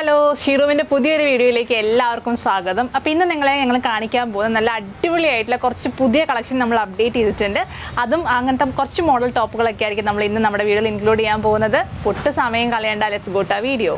hello ഷീറൂമിന്റെ പുതിയൊരു വീഡിയോയിലേക്ക് എല്ലാവർക്കും സ്വാഗതം അപ്പൊ ഇന്ന് നിങ്ങളെ ഞങ്ങൾ കാണിക്കാൻ പോകുന്ന നല്ല അടിപൊളിയായിട്ടുള്ള കുറച്ച് പുതിയ കളക്ഷൻ നമ്മൾ അപ്ഡേറ്റ് ചെയ്തിട്ടുണ്ട് അതും അങ്ങനത്തെ കുറച്ച് മോഡൽ ടോപ്പുകളൊക്കെ ആയിരിക്കും നമ്മൾ ഇന്ന് നമ്മുടെ വീഡിയോയിൽ ഇൻക്ലൂഡ് ചെയ്യാൻ പോകുന്നത് ഒട്ടും സമയം കളയണ്ട ലെറ്റ്സ് ഗോട്ട് ആ വീഡിയോ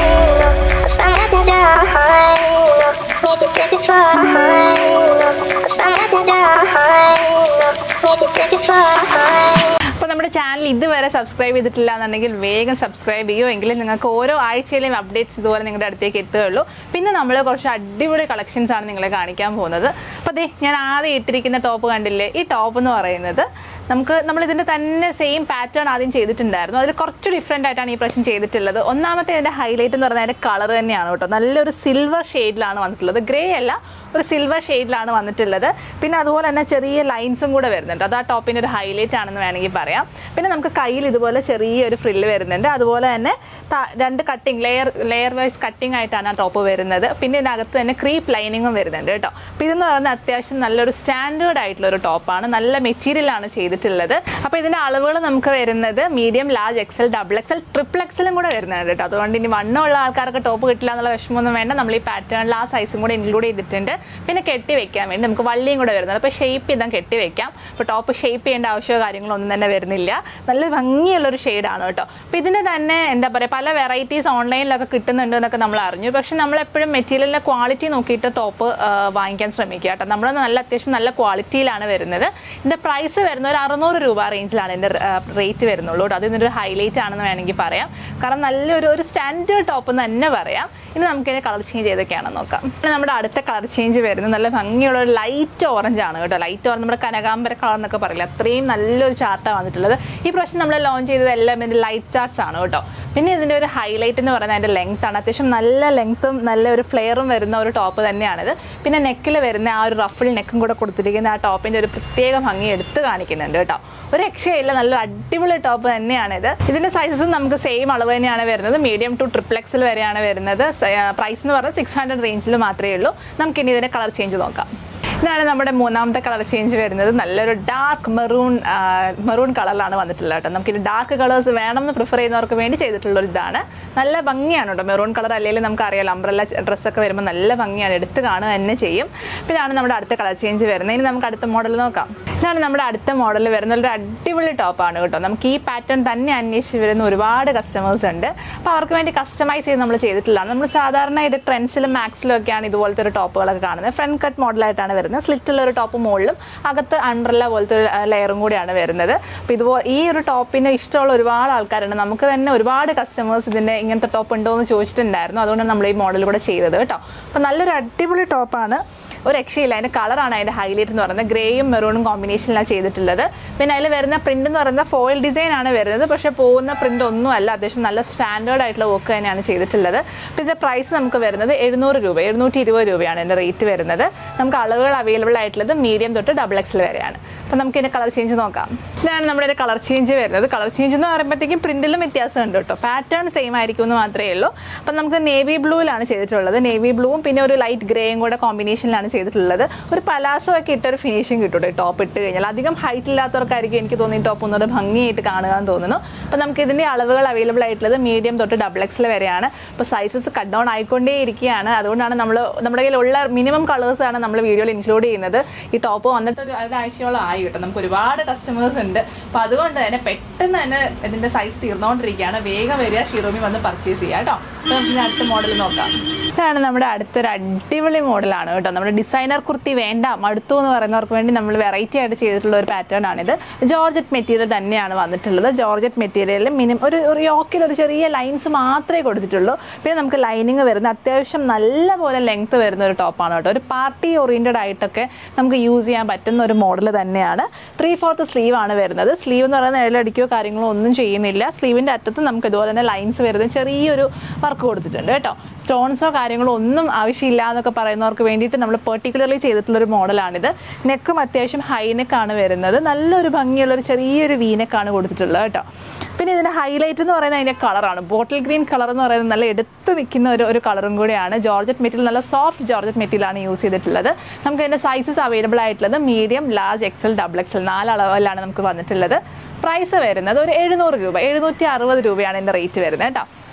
അപ്പോൾ നമ്മുടെ ചാനൽ ഇതുവരെ സബ്സ്ക്രൈബ് ചെയ്തിട്ടില്ല എന്നുണ്ടെങ്കിൽ വേഗം സബ്സ്ക്രൈബ് ചെയ്യൂ എങ്കിലും നിങ്ങൾക്ക് ഓരോ ആഴ്ചയിലെയും അപ്ഡേറ്റ്സ് ഇതുപോലെ നിങ്ങളുടെ അടുത്തേക്ക് എത്തുകയുള്ളൂ പിന്നെ നമ്മൾ കുറച്ച് അടിപൊളി കളക്ഷൻസ് ആണ് നിങ്ങളെ കാണിക്കാൻ പോകുന്നത് അപ്പോൾ അതെ ഞാൻ ആദ്യം ഇട്ടിരിക്കുന്ന ടോപ്പ് കണ്ടില്ലേ ഈ ടോപ്പ് എന്ന് പറയുന്നത് നമുക്ക് നമ്മൾ ഇതിന്റെ തന്നെ സെയിം പാറ്റേൺ ആദ്യം ചെയ്തിട്ടുണ്ടായിരുന്നു അതിൽ കുറച്ച് ഡിഫറെൻ്റ് ആയിട്ടാണ് ഈ പ്രാവശ്യം ചെയ്തിട്ടുള്ളത് ഒന്നാമത്തെ ഇതിന്റെ ഹൈലൈറ്റ് എന്ന് പറഞ്ഞാൽ അതിന്റെ കളർ തന്നെയാണ് കേട്ടോ നല്ലൊരു സിൽവർ ഷെയ്ഡിലാണ് വന്നിട്ടുള്ളത് ഗ്രേ അല്ല ഒരു സിൽവർ ഷെയ്ഡിലാണ് വന്നിട്ടുള്ളത് പിന്നെ അതുപോലെ തന്നെ ചെറിയ ലൈൻസും കൂടെ വരുന്നുണ്ട് അത് ആ ടോപ്പിന്റെ ഒരു ഹൈലൈറ്റ് ആണെന്ന് വേണമെങ്കിൽ പറയാം പിന്നെ നമുക്ക് കയ്യിൽ ഇതുപോലെ ചെറിയൊരു ഫ്രില്ല് വരുന്നുണ്ട് അതുപോലെ തന്നെ ത- രണ്ട് cutting layer layer wise cutting ആയിട്ടാണ് ആ ടോപ്പ് വരുന്നത് പിന്നെ ഇതിനകത്ത് തന്നെ ക്രീപ്പ് ലൈനിങ്ങും വരുന്നുണ്ട് കേട്ടോ അപ്പോൾ ഇതെന്ന് പറയുന്നത് അത്യാവശ്യം നല്ലൊരു സ്റ്റാൻഡേർഡ് ആയിട്ടുള്ള ഒരു ടോപ്പാണ് നല്ല മെറ്റീരിയൽ ആണ് ചെയ്തിട്ടുള്ളത് അപ്പോൾ ഇതിന്റെ അളവുകൾ നമുക്ക് വരുന്നത് medium large XL double XL triple എക്സലും കൂടെ വരുന്നുണ്ട് കേട്ടോ അതുകൊണ്ട് ഇനി വണ്ണമുള്ള ആൾക്കാർക്ക് ടോപ്പ് കിട്ടില്ല എന്നുള്ള വിഷമമൊന്നും വേണ്ട നമ്മൾ ഈ പാറ്റേണിൽ ആ സൈസും കൂടെ ഇൻക്ലൂഡ് ചെയ്തിട്ടുണ്ട് പിന്നെ കെട്ടി വെക്കാൻ വേണ്ടി നമുക്ക് വള്ളിയും കൂടെ വരുന്നത് അപ്പോൾ ഷേപ്പ് ചെയ്താൽ കെട്ടി വെക്കാം അപ്പോൾ ടോപ്പ് ഷേപ്പ് ചെയ്യേണ്ട ആവശ്യമോ കാര്യങ്ങളോ ഒന്നും തന്നെ വരുന്നില്ല നല്ല ഭംഗിയുള്ളൊരു ഷെയ്ഡാണ് കേട്ടോ അപ്പോൾ ഇതിന് തന്നെ എന്താ പറയുക പല വെറൈറ്റീസ് ഓൺലൈനിലൊക്കെ കിട്ടുന്നുണ്ട് എന്നൊക്കെ നമ്മൾ അറിഞ്ഞു പക്ഷെ നമ്മൾ എപ്പോഴും മെറ്റീരിയലിൻ്റെ ക്വാളിറ്റി നോക്കിയിട്ട് ടോപ്പ് വാങ്ങിക്കാൻ ശ്രമിക്കുക കേട്ടോ നമ്മൾ നല്ല അത്യാവശ്യം നല്ല ക്വാളിറ്റിയിലാണ് വരുന്നത് ഇതിൻ്റെ പ്രൈസ് വരുന്ന ഒരു അറുന്നൂറ് രൂപ റേഞ്ചിലാണ് ഇതിൻ്റെ റേറ്റ് വരുന്നുള്ളൂ കേട്ടോ അത് ഇതിൻ്റെ ഒരു ഹൈലൈറ്റ് ആണെന്ന് വേണമെങ്കിൽ പറയാം കാരണം നല്ലൊരു ഒരു സ്റ്റാൻഡേർഡ് ടോപ്പ് എന്ന് തന്നെ പറയാം ഇനി നമുക്കിതിന് കളർ ചേഞ്ച് ചെയ്തൊക്കെയാണെന്ന് നോക്കാം പിന്നെ നമ്മുടെ അടുത്ത കളർ ചേഞ്ച് വരുന്നത് നല്ല ഭംഗിയുള്ള ഒരു ലൈറ്റ് ഓറഞ്ച് ആണ് കേട്ടോ ലൈറ്റ് ഓറഞ്ച് നമ്മുടെ കനകാമ്പര കളർ എന്നൊക്കെ പറയില്ല അത്രയും നല്ലൊരു ചാർട്ടാണ് വന്നിട്ടുള്ളത് ഈ പ്രാവശ്യം നമ്മൾ ലോഞ്ച് ചെയ്തത് എല്ലാം ഇതിൻ്റെ ലൈറ്റ് ചാർട്ട്സ് ആണ് കേട്ടോ പിന്നെ ഇതിൻ്റെ ഒരു ഹൈലൈറ്റ് എന്ന് പറയുന്നത് അതിൻ്റെ ലെങ്ത് ആണ് അത്യാവശ്യം നല്ല ലെങ്ത്തും നല്ല ഒരു ഫ്ലെയറും വരുന്ന ഒരു ടോപ്പ് തന്നെയാണിത് പിന്നെ നെക്കിൽ വരുന്ന ആ ഒരു റഫിൾ നെക്കും കൂടെ കൊടുത്തിരിക്കുന്ന ആ ടോപ്പിൻ്റെ ഒരു പ്രത്യേക ഭംഗി എടുത്ത് കാണിക്കുന്നുണ്ട് കേട്ടോ ഒരു രക്ഷയില്ല നല്ല അടിപൊളി ടോപ്പ് തന്നെയാണിത് ഇതിന്റെ സൈസസും നമുക്ക് സെയിം അളവ് തന്നെയാണ് വരുന്നത് മീഡിയം ടു ട്രിപ്പിൾ എക്സൽ വരെയാണ് വരുന്നത് പ്രൈസ് എന്ന് പറഞ്ഞാൽ സിക്സ് ഹൺഡ്രഡ് റേഞ്ചിൽ മാത്രമേ ഉള്ളൂ നമുക്ക് ഇനി ഇതിന്റെ കളർ ചേഞ്ച് നോക്കാം ഇതാണ് നമ്മുടെ മൂന്നാമത്തെ കളർ ചേഞ്ച് വരുന്നത് നല്ലൊരു ഡാർക്ക് മെറൂൺ മെറൂൺ കളറിലാണ് വന്നിട്ടുള്ളത് കേട്ടോ നമുക്ക് ഡാർക്ക് കളേഴ്സ് വേണമെന്ന് പ്രിഫർ ചെയ്യുന്നവർക്ക് വേണ്ടി ചെയ്തിട്ടുള്ള ഒരു ഇതാണ് നല്ല ഭംഗിയാണ് കേട്ടോ മെറൂൺ കളർ അല്ലെങ്കിൽ നമുക്ക് അറിയാലോ അംബ്രല്ല ഡ്രസ്സൊക്കെ വരുമ്പോൾ നല്ല ഭംഗിയാണ് എടുത്ത് കാണുക തന്നെ ചെയ്യും അപ്പോൾ ഇതാണ് നമ്മുടെ അടുത്ത കളർ ചേഞ്ച് വരുന്നത് ഇനി നമുക്ക് അടുത്ത മോഡൽ നോക്കാം ഇതാണ് നമ്മുടെ അടുത്ത മോഡൽ വരുന്ന ഒരു അടിപൊളി ടോപ്പാണ് കേട്ടോ നമുക്ക് ഈ പാറ്റേൺ തന്നെ അന്വേഷിച്ച് വരുന്ന ഒരുപാട് കസ്റ്റമേഴ്സ് ഉണ്ട് അപ്പോൾ അവർക്ക് വേണ്ടി കസ്റ്റമൈസ് ചെയ്ത് നമ്മൾ ചെയ്തിട്ടുള്ളതാണ് നമ്മൾ സാധാരണ ഇത് ട്രെൻഡ്സിലും മാക്സിലും ഒക്കെയാണ് ഇതുപോലത്തെ ഒരു ടോപ്പുകളൊക്കെ കാണുന്നത് ഫ്രണ്ട് കട്ട് മോഡലായിട്ടാണ് വരുന്നത് സ്ലിറ്റുള്ള ഒരു ടോപ്പ് മുകളിലും അകത്ത് അൺബ്രല്ല പോലത്തെ ഒരു ലെയറും കൂടിയാണ് വരുന്നത് അപ്പോൾ ഇതുപോലെ ഈ ഒരു ടോപ്പിന് ഇഷ്ടമുള്ള ഒരുപാട് ആൾക്കാരുണ്ട് നമുക്ക് തന്നെ ഒരുപാട് കസ്റ്റമേഴ്സ് ഇതിൻ്റെ ഇങ്ങനത്തെ ടോപ്പ് ഉണ്ടോ എന്ന് ചോദിച്ചിട്ടുണ്ടായിരുന്നു അതുകൊണ്ടാണ് നമ്മൾ ഈ മോഡൽ കൂടെ ചെയ്തത് കേട്ടോ അപ്പോൾ നല്ലൊരു അടിപൊളി ടോപ്പാണ് ഒരു രക്ഷയില്ല അതിന്റെ കളറാണ് അതിന്റെ ഹൈലൈറ്റ് എന്ന് പറയുന്നത് ഗ്രേയും മെറൂണും കോമ്പിനേഷനിലാണ് ചെയ്തിട്ടുള്ളത് പിന്നെ അതിൽ വരുന്ന പ്രിന്റ് എന്ന് പറയുന്നത് ഫോയിൽ ഡിസൈൻ ആണ് വരുന്നത് പക്ഷെ പോകുന്ന പ്രിന്റ് ഒന്നും അല്ല അത്യാവശ്യം നല്ല സ്റ്റാൻഡേർഡ് ആയിട്ടുള്ള വർക്ക് തന്നെയാണ് ചെയ്തിട്ടുള്ളത് അപ്പോൾ ഇതിന്റെ പ്രൈസ് നമുക്ക് വരുന്നത് എഴുന്നൂറ് രൂപ എഴുന്നൂറ്റി ഇരുപത് രൂപയാണ് ഇതിന്റെ റേറ്റ് വരുന്നത് നമുക്ക് അളവുകൾ അവൈലബിൾ ആയിട്ടുള്ളത് മീഡിയം തൊട്ട് ഡബിൾ എക്സൽ വരെയാണ് അപ്പോൾ നമുക്ക് ഇതിന്റെ കളർ ചേഞ്ച് നോക്കാം ഇതാണ് നമ്മുടെ കളർ ചേഞ്ച് വരുന്നത് കളർ ചേഞ്ച് എന്ന് പറയുമ്പോഴത്തേക്കും പ്രിന്റിലും വ്യത്യാസമുണ്ട് കേട്ടോ പാറ്റേൺ സെയിം ആയിരിക്കും എന്ന് മാത്രമേ ഉള്ളൂ അപ്പം നമുക്ക് നേവി ബ്ലൂവിലാണ് ചെയ്തിട്ടുള്ളത് നേവി ബ്ലൂവും പിന്നെ ഒരു ലൈറ്റ് ഗ്രേയും കൂടെ കോമ്പിനേഷനിലാണ് ചെയ്തിട്ടുള്ളത് ഒരു പലാസോ ഒക്കെ ഇട്ടൊരു ഫിനിഷിംഗ് കിട്ടും കേട്ടോ ടോപ്പ് ഇട്ട് കഴിഞ്ഞാൽ അധികം ഹൈറ്റ് ഇല്ലാത്തവർക്കായിരിക്കും എനിക്ക് തോന്നി ടോപ്പ് ഒന്നുകൂടെ ഭംഗിയായിട്ട് കാണുക എന്ന് തോന്നുന്നു അപ്പം നമുക്ക് ഇതിന്റെ അളവുകൾ അവൈലബിൾ ആയിട്ടുള്ളത് മീഡിയം തൊട്ട് ഡബിൾ എക്സൽ വരെയാണ് അപ്പോൾ സൈസസ് കട്ട് ഡൗൺ ആയിക്കൊണ്ടേ ഇരിക്കുകയാണ് അതുകൊണ്ടാണ് നമ്മൾ നമ്മുടെ കയ്യിലുള്ള മിനിമം കളേഴ്സ് ആണ് നമ്മൾ വീഡിയോയിൽ ഇൻക്ലൂഡ് ചെയ്യുന്നത് ഈ ടോപ്പ് വന്നിട്ട് ഒരു ഒരാഴ്ചയോളം ആയി കേട്ടോ നമുക്ക് ഒരുപാട് കസ്റ്റമേഴ്സ് ഉണ്ട് അപ്പോൾ അതുകൊണ്ട് തന്നെ പെട്ടെന്ന് തന്നെ ഇതിന്റെ സൈസ് തീർന്നുകൊണ്ടിരിക്കുകയാണ് വേഗം വരിക ഷിറോമി വന്ന് പർച്ചേസ് ചെയ്യുക കേട്ടോ അപ്പോൾ നമുക്ക് ഇനി അടുത്ത മോഡൽ നോക്കാം ഇതാണ് നമ്മുടെ അടുത്തൊരു അടിപൊളി മോഡലാണ് കേട്ടോ നമ്മുടെ ഡിസൈനർ കുർത്തി വേണ്ട മടുത്തു എന്ന് പറയുന്നവർക്ക് വേണ്ടി നമ്മൾ വെറൈറ്റി ആയിട്ട് ചെയ്തിട്ടുള്ള ഒരു പാറ്റേൺ ആണിത് ജോർജറ്റ് മെറ്റീരിയൽ തന്നെയാണ് വന്നിട്ടുള്ളത് ജോർജറ്റ് മെറ്റീരിയലിൽ മിനിമം ഒരു ഒരു യോക്കിൽ ഒരു ചെറിയ ലൈൻസ് മാത്രമേ കൊടുത്തിട്ടുള്ളൂ പിന്നെ നമുക്ക് ലൈനിങ് വരുന്ന അത്യാവശ്യം നല്ല പോലെ ലെങ്ത് വരുന്ന ഒരു ടോപ്പാണ് കേട്ടോ ഒരു പാർട്ടി ഓറിയന്റഡ് ആയിട്ടൊക്കെ നമുക്ക് യൂസ് ചെയ്യാൻ പറ്റുന്ന ഒരു മോഡൽ തന്നെയാണ് ത്രീ ഫോർത്ത് സ്ലീവ് ആണ് വരുന്നത് സ്ലീവ് എന്ന് പറയുന്നത് ഇഴലടിക്കോ കാര്യങ്ങളോ ഒന്നും ചെയ്യുന്നില്ല സ്ലീവിന്റെ അറ്റത്ത് നമുക്ക് ഇതുപോലെ തന്നെ ലൈൻസ് വരുന്ന ചെറിയൊരു വർക്ക് കൊടുത്തിട്ടുണ്ട് കേട്ടോ സ്റ്റോൺസോ കാര്യങ്ങളോ ഒന്നും ആവശ്യമില്ല എന്നൊക്കെ പറയുന്നവർക്ക് വേണ്ടിയിട്ട് നമ്മൾ പെർട്ടിക്കുലർലി ചെയ്തിട്ടുള്ള ഒരു മോഡലാണിത് നെക്കും അത്യാവശ്യം ഹൈ നെക്കാണ് വരുന്നത് നല്ലൊരു ഭംഗിയുള്ള ഒരു ചെറിയൊരു വീനെക്കാണ് കൊടുത്തിട്ടുള്ളത് കേട്ടോ പിന്നെ ഇതിന്റെ ഹൈലൈറ്റ് എന്ന് പറയുന്നത് അതിന്റെ കളറാണ് ബോട്ടിൽ ഗ്രീൻ കളർ എന്ന് പറയുന്നത് നല്ല എടുത്ത് നിൽക്കുന്ന ഒരു ഒരു കളറും കൂടിയാണ് ജോർജറ്റ് മെറ്റീരിയൽ നല്ല സോഫ്റ്റ് ജോർജറ്റ് മെറ്റീരിയൽ ആണ് യൂസ് ചെയ്തിട്ടുള്ളത് നമുക്ക് ഇതിന്റെ സൈസസ് അവൈലബിൾ ആയിട്ടുള്ളത് medium large XL double XL നാല് അളവിലാണ് നമുക്ക് വന്നിട്ടുള്ളത് പ്രൈസ് വരുന്നത് ഒരു എഴുന്നൂറ് രൂപ എഴുന്നൂറ്റി അറുപത് രൂപയാണ് ഇതിന്റെ റേറ്റ് വരുന്നത് കേട്ടോ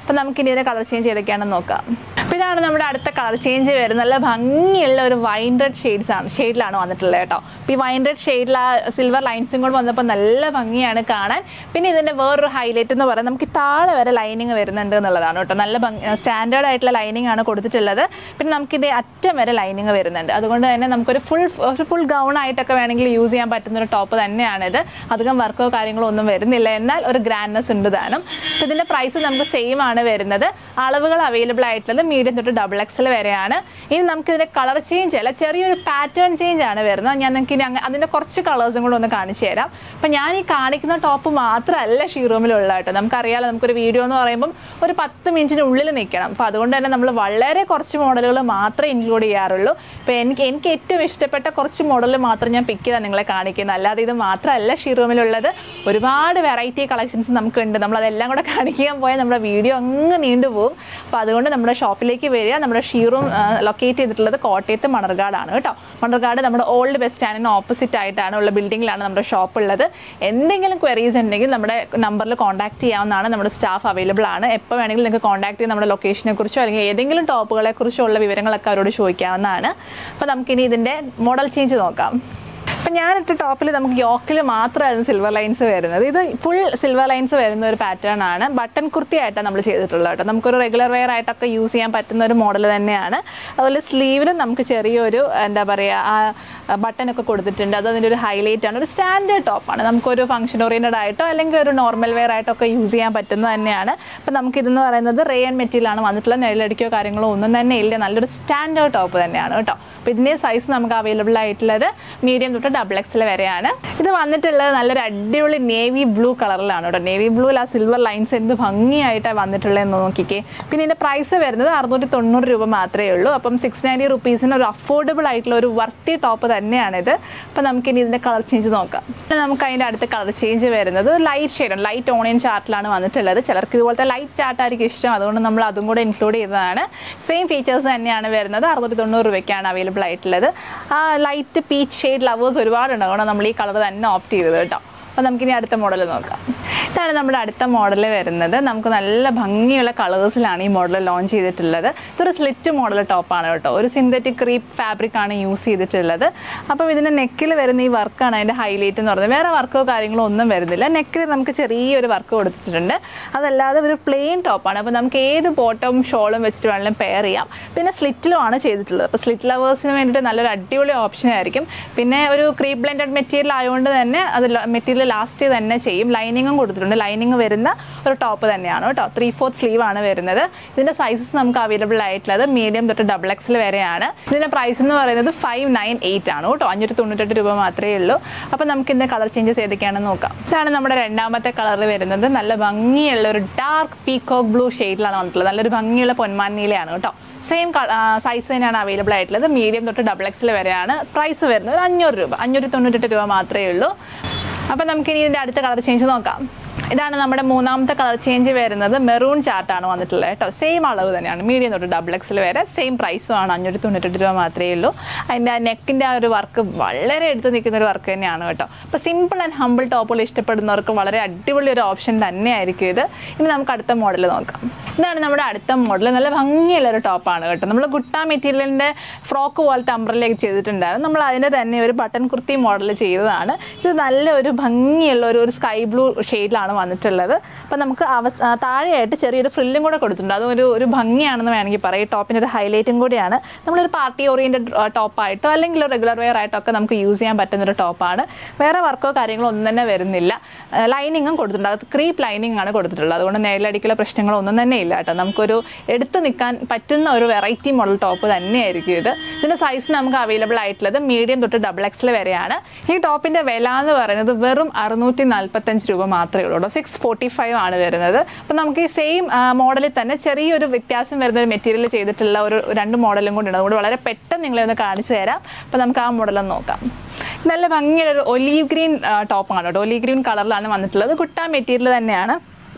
അപ്പം നമുക്കിനി ഇതിൻ്റെ കളർ ചേഞ്ച് ഏതൊക്കെയാണെന്ന് നോക്കാം അപ്പോൾ ഇതാണ് നമ്മുടെ അടുത്ത കളർ ചേഞ്ച് വരുന്നത് നല്ല ഭംഗിയുള്ള ഒരു വൈൻ റെഡ് ഷെയ്ഡ്സ് ആണ് ഷെയ്ഡിലാണ് വന്നിട്ടുള്ളത് കേട്ടോ അപ്പോൾ ഈ വൈൻ റെഡ് ഷെയ്ഡിൽ ആ സിൽവർ ലൈൻസും കൂടെ വന്നപ്പോൾ നല്ല ഭംഗിയാണ് കാണാൻ പിന്നെ ഇതിൻ്റെ വേറൊരു ഹൈലൈറ്റ് എന്ന് പറയുന്നത് നമുക്ക് ഈ താഴെ വരെ ലൈനിങ് വരുന്നുണ്ട് എന്നുള്ളതാണ് കേട്ടോ നല്ല ഭംഗി സ്റ്റാൻഡേർഡ് ആയിട്ടുള്ള ലൈനിങ് ആണ് കൊടുത്തിട്ടുള്ളത് പിന്നെ നമുക്കിത് അറ്റം വരെ ലൈനിങ് വരുന്നുണ്ട് അതുകൊണ്ട് തന്നെ നമുക്കൊരു ഫുൾ ഒരു ഫുൾ ഗൗൺ ആയിട്ടൊക്കെ വേണമെങ്കിൽ യൂസ് ചെയ്യാൻ പറ്റുന്ന ഒരു ടോപ്പ് തന്നെയാണിത് അധികം വർക്കോ കാര്യങ്ങളോ ഒന്നും വരുന്നില്ല എന്നാൽ ഒരു ഗ്രാൻഡ്നെസ് ഉണ്ട് താനും അപ്പോൾ ഇതിൻ്റെ പ്രൈസ് നമുക്ക് സെയിം ആണ് വരുന്നത് അളവുകൾ അവൈലബിൾ ആയിട്ടുള്ളത് മീഡിയം തൊട്ട് ഡബിൾ എക്സൽ വരെയാണ് ഇനി നമുക്ക് ഇതിൻ്റെ കളർ ചേഞ്ച് അല്ല ചെറിയൊരു പാറ്റേൺ ചേഞ്ച് ആണ് വരുന്നത് ഞാൻ നിങ്ങൾക്ക് ഇനി അങ്ങ് അതിൻ്റെ കുറച്ച് കളേഴ്സും കൂടെ ഒന്ന് കാണിച്ചു തരാം അപ്പം ഞാൻ ഈ കാണിക്കുന്ന ടോപ്പ് മാത്രമല്ല ഷീറൂമിലുള്ള കേട്ടോ നമുക്കറിയാലോ നമുക്കൊരു വീഡിയോ എന്ന് പറയുമ്പം ഒരു പത്ത് മിനിറ്റിന് ഉള്ളിൽ നിൽക്കണം അപ്പോൾ അതുകൊണ്ട് തന്നെ നമ്മൾ വളരെ കുറച്ച് മോഡലുകൾ മാത്രമേ ഇൻക്ലൂഡ് ചെയ്യാറുള്ളൂ ഇപ്പോൾ എനിക്ക് എനിക്ക് ഏറ്റവും ഇഷ്ടപ്പെട്ട കുറച്ച് മോഡൽ മാത്രം ഞാൻ പിക്ക് ചെയ്താൽ നിങ്ങളെ കാണിക്കുന്നത് അല്ലാതെ ഇത് മാത്രമല്ല ഷീറൂമിലുള്ളത് ഒരുപാട് വെറൈറ്റി കളക്ഷൻസ് നമുക്കുണ്ട് നമ്മളതെല്ലാം കൂടെ കാണിക്കാൻ പോയാൽ നമ്മുടെ വീഡിയോ അങ്ങ് നീണ്ടുപോകും അപ്പോൾ അതുകൊണ്ട് നമ്മുടെ ഷോപ്പിലേക്ക് വരിക നമ്മുടെ ഷീറൂം ലൊക്കേറ്റ് ചെയ്തിട്ടുള്ളത് കോട്ടയത്ത് മണർകാടാണ് കേട്ടോ മണർകാട് നമ്മുടെ ഓൾഡ് ബസ് സ്റ്റാൻഡിന് ഓപ്പോസിറ്റ് ആയിട്ടാണ് ഉള്ള ബിൽഡിങ്ങിലാണ് നമ്മുടെ ഷോപ്പ് ഉള്ളത് എന്തെങ്കിലും ക്വയറീസ് ഉണ്ടെങ്കിൽ നമ്മുടെ നമ്പറിൽ കോൺടാക്ട് ചെയ്യാവുന്നതാണ് നമ്മുടെ സ്റ്റാഫ് അവൈലബിൾ ആണ് എപ്പോൾ വേണമെങ്കിലും നിങ്ങൾക്ക് കോൺടാക്ട് ചെയ്ത് നമ്മുടെ ലൊക്കേഷനെ കുറിച്ചോ അല്ലെങ്കിൽ ഏതെങ്കിലും ടോപ്പുകളെ കുറിച്ചോ ഉള്ള വിവരങ്ങളൊക്കെ അവരോട് ചോദിക്കാവുന്നതാണ് അപ്പോൾ നമുക്കിനി ഇതിൻ്റെ മോഡൽ ചേഞ്ച് നോക്കാം അപ്പം ഞാനിട്ട ടോപ്പിൽ നമുക്ക് യോക്കിൽ മാത്രമായിരുന്നു സിൽവർ ലൈൻസ് വരുന്നത് ഇത് ഫുൾ സിൽവർ ലൈൻസ് വരുന്ന ഒരു പാറ്റേൺ ആണ് ബട്ടൺ കുർത്തി ആയിട്ടാണ് നമ്മൾ ചെയ്തിട്ടുള്ളത് കേട്ടോ നമുക്കൊരു റെഗുലർ വെയർ ആയിട്ടൊക്കെ യൂസ് ചെയ്യാൻ പറ്റുന്ന ഒരു മോഡൽ തന്നെയാണ് അതുപോലെ സ്ലീവിലും നമുക്ക് ചെറിയൊരു എന്താ പറയുക ആ ബട്ടനൊക്കെ കൊടുത്തിട്ടുണ്ട് അത് അതിൻ്റെ ഒരു ഹൈലൈറ്റ് ആണ് ഒരു സ്റ്റാൻഡേർഡ് ടോപ്പാണ് നമുക്കൊരു ഫംഗ്ഷൻ ഓറിയൻറ്റഡ് ആയിട്ടോ അല്ലെങ്കിൽ ഒരു നോർമൽ വെയർ ആയിട്ടോ ഒക്കെ യൂസ് ചെയ്യാൻ പറ്റുന്നത് തന്നെയാണ് അപ്പം നമുക്കിതെന്ന് പറയുന്നത് റേയൻ മെറ്റീരിയൽ ആണ് വന്നിട്ടുള്ളത് നെല്ലടിക്കോ കാര്യങ്ങളോ ഒന്നും തന്നെ ഇല്ല നല്ലൊരു സ്റ്റാൻഡേർഡ് ടോപ്പ് തന്നെയാണ് കേട്ടോ അപ്പോൾ ഇതിൻ്റെ സൈസ് നമുക്ക് അവൈലബിൾ ആയിട്ടുള്ളത് മീഡിയം തൊട്ട് ഡബിൾ എക്സൽ വരെയാണ് ഇത് വന്നിട്ടുള്ളത് നല്ലൊരു അടിപൊളി നേവി ബ്ലൂ കളറിലാണ് കേട്ടോ നേവി ബ്ലൂവിൽ ആ സിൽവർ ലൈൻസ് എന്ത് ഭംഗിയായിട്ടാണ് വന്നിട്ടുള്ളതെന്ന് നോക്കിക്കേ പിന്നെ ഇതിൻ്റെ പ്രൈസ് വരുന്നത് അറുന്നൂറ്റി തൊണ്ണൂറ് രൂപ മാത്രമേ ഉള്ളൂ അപ്പം സിക്സ് നയൻറ്റി റുപ്പീസിന് ഒരു അഫോർഡബിൾ ആയിട്ടുള്ള ഒരു വർത്തി ടോപ്പ് തന്നെയാണിത് അപ്പം നമുക്കിനി ഇതിൻ്റെ കളർ ചേഞ്ച് നോക്കാം പിന്നെ നമുക്ക് അതിൻ്റെ അടുത്ത കളർ ചേഞ്ച് വരുന്നത് ലൈറ്റ് ഷെയ്ഡാണ് ലൈറ്റ് ഓണിയൻ ചാർട്ടിലാണ് വന്നിട്ടുള്ളത് ചിലർക്ക് ഇതുപോലത്തെ ലൈറ്റ് ചാർട്ടായിരിക്കും ഇഷ്ടം അതുകൊണ്ട് നമ്മൾ അതും കൂടെ ഇൻക്ലൂഡ് ചെയ്തതാണ് സെയിം ഫീച്ചേഴ്സ് തന്നെയാണ് വരുന്നത് അറുന്നൂറ്റി തൊണ്ണൂറ് രൂപയ്ക്കാണ് അവൈലബിൾ ആയിട്ടുള്ളത് ആ ലൈറ്റ് പീച്ച് ഷെയ്ഡ് ലവേഴ്സ് ഒരുപാടുണ്ട് അതുകൊണ്ട് നമ്മൾ ഈ കളർ തന്നെ ഓപ്റ്റ് ചെയ്തത് കേട്ടോ അപ്പോൾ നമുക്കിനി അടുത്ത മോഡൽ നോക്കാം ഇതാണ് നമ്മുടെ അടുത്ത മോഡൽ വരുന്നത് നമുക്ക് നല്ല ഭംഗിയുള്ള കളേഴ്സിലാണ് ഈ മോഡൽ ലോഞ്ച് ചെയ്തിട്ടുള്ളത് ഇതൊരു സ്ലിറ്റ് മോഡൽ ടോപ്പാണ് കേട്ടോ ഒരു സിന്തറ്റിക് ക്രീപ്പ് ഫാബ്രിക് ആണ് യൂസ് ചെയ്തിട്ടുള്ളത് അപ്പം ഇതിൻ്റെ നെക്കിൽ വരുന്ന ഈ വർക്കാണ് അതിൻ്റെ ഹൈലൈറ്റ് എന്ന് പറയുന്നത് വേറെ വർക്കോ കാര്യങ്ങളോ ഒന്നും വരുന്നില്ല നെക്കിൽ നമുക്ക് ചെറിയൊരു വർക്ക് കൊടുത്തിട്ടുണ്ട് അതല്ലാതെ ഒരു പ്ലെയിൻ ടോപ്പാണ് അപ്പോൾ നമുക്ക് ഏത് ബോട്ടവും ഷോളും വെച്ചിട്ട് വേണമെങ്കിലും പെയർ ചെയ്യാം പിന്നെ സ്ലിറ്റിലുമാണ് ചെയ്തിട്ടുള്ളത് അപ്പോൾ സ്ലിറ്റ് ലവേഴ്സിന് വേണ്ടിയിട്ട് നല്ലൊരു അടിപൊളി ഓപ്ഷൻ ആയിരിക്കും പിന്നെ ഒരു ക്രീപ്പ് ബ്ലെൻഡഡ് മെറ്റീരിയൽ ആയതുകൊണ്ട് തന്നെ അത് മെറ്റീരിയൽ ലാസ്റ്റ് തന്നെ ചെയ്യും ലൈനിങ്ങും കൊടുത്തിട്ടുണ്ട് ലൈനിങ് വരുന്ന ഒരു ടോപ്പ് തന്നെയാണ് കേട്ടോ ത്രീ ഫോർത്ത് സ്ലീവ് ആണ് വരുന്നത് ഇതിൻ്റെ സൈസസ് നമുക്ക് അവൈലബിൾ ആയിട്ടുള്ളത് മീഡിയം തൊട്ട് ഡബിൾ എക്സൽ വരെയാണ് ഇതിൻ്റെ പ്രൈസ് എന്ന് പറയുന്നത് ഫൈവ് നയൻ എയ്റ്റ് ആണ് കേട്ടോ അഞ്ഞൂറ്റി തൊണ്ണൂറ്റെട്ട് രൂപ മാത്രമേ ഉള്ളൂ അപ്പോൾ നമുക്ക് ഇതിൻ്റെ കളർ ചേഞ്ചസ് ഏതൊക്കെയാണെന്ന് നോക്കാം ഇതാണ് നമ്മുടെ രണ്ടാമത്തെ കളർ വരുന്നത് നല്ല ഭംഗിയുള്ള ഒരു ഡാർക്ക് പീകോക്ക് ബ്ലൂ ഷെയ്ഡിലാണ് വന്നിട്ടുള്ളത് നല്ലൊരു ഭംഗിയുള്ള പൊന്മാനീലയാണ് കേട്ടോ സെയിം സൈസ് തന്നെയാണ് അവൈലബിൾ ആയിട്ടുള്ളത് മീഡിയം തൊട്ട് ഡബിൾ എക്സിൽ വരെയാണ് പ്രൈസ് വരുന്നത് ഒരു അഞ്ഞൂറ് രൂപ അഞ്ഞൂറ്റി തൊണ്ണൂറ്റെട്ട് രൂപ മാത്രമേ ഉള്ളൂ അപ്പോൾ നമുക്കിനി ഇതിൻ്റെ അടുത്ത കളർ ചേഞ്ച് നോക്കാം ഇതാണ് നമ്മുടെ മൂന്നാമത്തെ കളർ ചേഞ്ച് വരുന്നത് മെറൂൺ ചാർട്ടാണ് വന്നിട്ടുള്ളത് കേട്ടോ സെയിം അളവ് തന്നെയാണ് മീഡിയം തൊട്ട് ഡബിൾ എക്സിൽ വരെ സെയിം പ്രൈസും ആണ് അഞ്ഞൂറ്റി തൊണ്ണൂറ്റെട്ട് രൂപ മാത്രമേ ഉള്ളൂ അതിൻ്റെ ആ നെക്കിൻ്റെ ആ ഒരു വർക്ക് വളരെ എടുത്ത് നിൽക്കുന്ന ഒരു വർക്ക് തന്നെയാണ് കേട്ടോ അപ്പോൾ സിമ്പിൾ ആൻഡ് ഹമ്പിൾ ടോപ്പുകൾ ഇഷ്ടപ്പെടുന്നവർക്ക് വളരെ അടിപൊളി ഒരു ഓപ്ഷൻ തന്നെയായിരിക്കും ഇത് ഇനി നമുക്ക് അടുത്ത മോഡൽ നോക്കാം ഇതാണ് നമ്മുടെ അടുത്ത മോഡൽ നല്ല ഭംഗിയുള്ള ഒരു ടോപ്പാണ് കേട്ടോ നമ്മൾ ഗുട്ട മെറ്റീരിയലിൻ്റെ ഫ്രോക്ക് പോലത്തെ അംബ്രലേക്ക് ചെയ്തിട്ടുണ്ടായിരുന്നു നമ്മൾ അതിൻ്റെ തന്നെ ഒരു ബട്ടൺ കുർത്തി മോഡൽ ചെയ്തതാണ് ഇത് നല്ല ഒരു ഭംഗിയുള്ള ഒരു ഒരു സ്കൈ ബ്ലൂ ഷെയ്ഡിലാണ് വന്നിട്ടുള്ളത് അപ്പം നമുക്ക് അവസ് ആ, താഴെയായിട്ട് ചെറിയൊരു ഫ്രില്ലും കൂടെ കൊടുത്തിട്ടുണ്ട് അതും ഒരു ഒരു ഭംഗിയാണെന്ന് വേണമെങ്കിൽ പറയാം ഈ ടോപ്പിൻ്റെ ഒരു ഹൈലൈറ്റും കൂടിയാണ് നമ്മളൊരു പാർട്ടി ഓറിയൻറ്റഡ് ടോപ്പായിട്ടോ അല്ലെങ്കിൽ റെഗുലർ വെയർ ആയിട്ടോ ഒക്കെ നമുക്ക് യൂസ് ചെയ്യാൻ പറ്റുന്ന ഒരു ടോപ്പാണ് വേറെ വർക്കോ കാര്യങ്ങളോ ഒന്നും തന്നെ വരുന്നില്ല ലൈനിങ്ങും കൊടുത്തിട്ടുണ്ട് അത് ക്രീപ്പ് ലൈനിങ് ആണ് കൊടുത്തിട്ടുള്ളത് അതുകൊണ്ട് നേരിലടിക്കലോ പ്രശ്നങ്ങളോ ഒന്നും തന്നെ ഇല്ല കേട്ടോ നമുക്കൊരു എടുത്തു നിൽക്കാൻ പറ്റുന്ന ഒരു വെറൈറ്റി മോഡൽ ടോപ്പ് തന്നെയായിരിക്കും ഇത് ഇതിൻ്റെ സൈസ് നമുക്ക് അവൈലബിൾ ആയിട്ടുള്ളത് മീഡിയം തൊട്ട് ഡബിൾ എക്സിൽ വരെയാണ് ഈ ടോപ്പിൻ്റെ വില എന്ന് പറയുന്നത് വെറും അറുന്നൂറ്റി നാൽപ്പത്തഞ്ച് രൂപ മാത്രമേ ഉള്ളൂ സിക്സ് ഫോർട്ടി ഫൈവ് ആണ് വരുന്നത് അപ്പം നമുക്ക് ഈ സെയിം മോഡലിൽ തന്നെ ചെറിയൊരു വ്യത്യാസം വരുന്ന ഒരു മെറ്റീരിയൽ ചെയ്തിട്ടുള്ള ഒരു രണ്ട് മോഡലും കൂടി ഉണ്ട് അതുകൊണ്ട് വളരെ പെട്ടെന്ന് നിങ്ങളെ ഒന്ന് കാണിച്ചു തരാം അപ്പം നമുക്ക് ആ മോഡലൊന്ന് നോക്കാം നല്ല ഭംഗിയുള്ള ഒരു ഒലീവ് ഗ്രീൻ ടോപ്പാണ് കേട്ടോ ഒലീവ് ഗ്രീൻ കളറിലാണ് വന്നിട്ടുള്ളത് കുട്ട മെറ്റീരിയൽ തന്നെയാണ്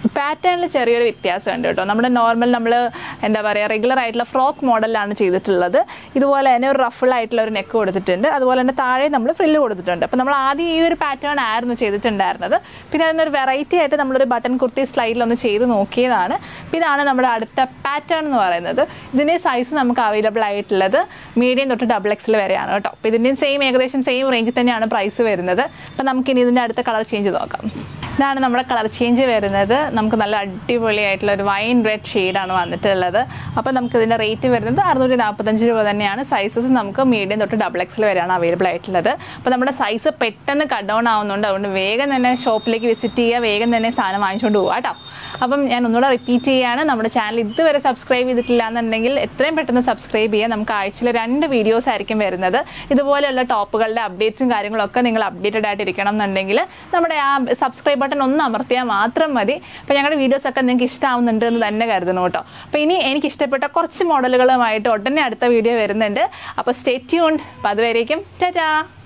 പാറ്റേണിൽ ചെറിയൊരു വ്യത്യാസമുണ്ട് കേട്ടോ നമ്മുടെ നോർമൽ നമ്മൾ എന്താ പറയുക റെഗുലർ ആയിട്ടുള്ള ഫ്രോക്ക് മോഡലാണ് ചെയ്തിട്ടുള്ളത് ഇതുപോലെ തന്നെ ഒരു റഫിൾ ആയിട്ടുള്ള ഒരു നെക്ക് കൊടുത്തിട്ടുണ്ട് അതുപോലെ തന്നെ താഴെ നമ്മൾ ഫ്രില്ല് കൊടുത്തിട്ടുണ്ട് അപ്പോൾ നമ്മൾ ആദ്യം ഈ ഒരു പാറ്റേൺ ആയിരുന്നു ചെയ്തിട്ടുണ്ടായിരുന്നത് പിന്നെ അതിനൊരു വെറൈറ്റി ആയിട്ട് നമ്മളൊരു ബട്ടൺ കുർത്തി സ്ലൈഡിലൊന്ന് ചെയ്ത് നോക്കിയതാണ് അപ്പോൾ ഇതാണ് നമ്മുടെ അടുത്ത പാറ്റേൺ എന്ന് പറയുന്നത് ഇതിൻ്റെ സൈസ് നമുക്ക് അവൈലബിൾ ആയിട്ടുള്ളത് മീഡിയം തൊട്ട് ഡബിൾ എക്സിൽ വരെയാണ് കേട്ടോ അപ്പോൾ ഇതിൻ്റെയും സെയിം ഏകദേശം സെയിം റേഞ്ചിൽ തന്നെയാണ് പ്രൈസ് വരുന്നത് അപ്പോൾ നമുക്കിനി ഇതിൻ്റെ അടുത്ത കളർ ചേഞ്ച് നോക്കാം ഇതാണ് നമ്മുടെ കളർ ചേഞ്ച് വരുന്നത് നമുക്ക് നല്ല അടിപൊളിയായിട്ടുള്ള ഒരു വൈൻ റെഡ് ഷെയ്ഡാണ് വന്നിട്ടുള്ളത് അപ്പോൾ നമുക്ക് ഇതിൻ്റെ റേറ്റ് വരുന്നത് അറുന്നൂറ്റി നാൽപ്പത്തഞ്ച് രൂപ തന്നെയാണ് സൈസസ് നമുക്ക് മീഡിയം തൊട്ട് ഡബിൾ എക്സിൽ വരെയാണ് അവൈലബിൾ ആയിട്ടുള്ളത് അപ്പോൾ നമ്മുടെ സൈസ് പെട്ടെന്ന് കട്ട് ഡൗൺ ആവുന്നുണ്ട് അതുകൊണ്ട് വേഗം തന്നെ ഷോപ്പിലേക്ക് വിസിറ്റ് ചെയ്യുക വേഗം തന്നെ സാധനം വാങ്ങിച്ചുകൊണ്ട് പോവുക കേട്ടോ അപ്പം ഞാൻ ഒന്നുകൂടെ റിപ്പീറ്റ് ചെയ്യുകയാണ് നമ്മുടെ ചാനൽ ഇതുവരെ സബ്സ്ക്രൈബ് ചെയ്തിട്ടില്ല എന്നുണ്ടെങ്കിൽ എത്രയും പെട്ടെന്ന് സബ്സ്ക്രൈബ് ചെയ്യുക നമുക്ക് ആഴ്ചയിൽ രണ്ട് വീഡിയോസ് ആയിരിക്കും വരുന്നത് ഇതുപോലെയുള്ള ടോപ്പുകളുടെ അപ്ഡേറ്റ്സും കാര്യങ്ങളൊക്കെ നിങ്ങൾ അപ്ഡേറ്റഡ് ആയിട്ട് ഇരിക്കണം എന്നുണ്ടെങ്കിൽ നമ്മുടെ ആ സബ്സ്ക്രൈബ് ബട്ടൺ ഒന്ന് അമർത്തിയാൽ മാത്രം മതി അപ്പോൾ ഞങ്ങളുടെ വീഡിയോസ് ഒക്കെ നിങ്ങൾക്ക് ഇഷ്ടമാവുന്നുണ്ട് എന്ന് തന്നെ കരുതണം കേട്ടോ അപ്പോൾ ഇനി എനിക്ക് ഇഷ്ടപ്പെട്ട കുറച്ച് മോഡലുകളുമായിട്ട് ഉടനെ അടുത്ത വീഡിയോ വരുന്നുണ്ട് അപ്പോൾ സ്റ്റേ ട്യൂൺ അപ്പോൾ അതുവരേക്കും ടാറ്റാ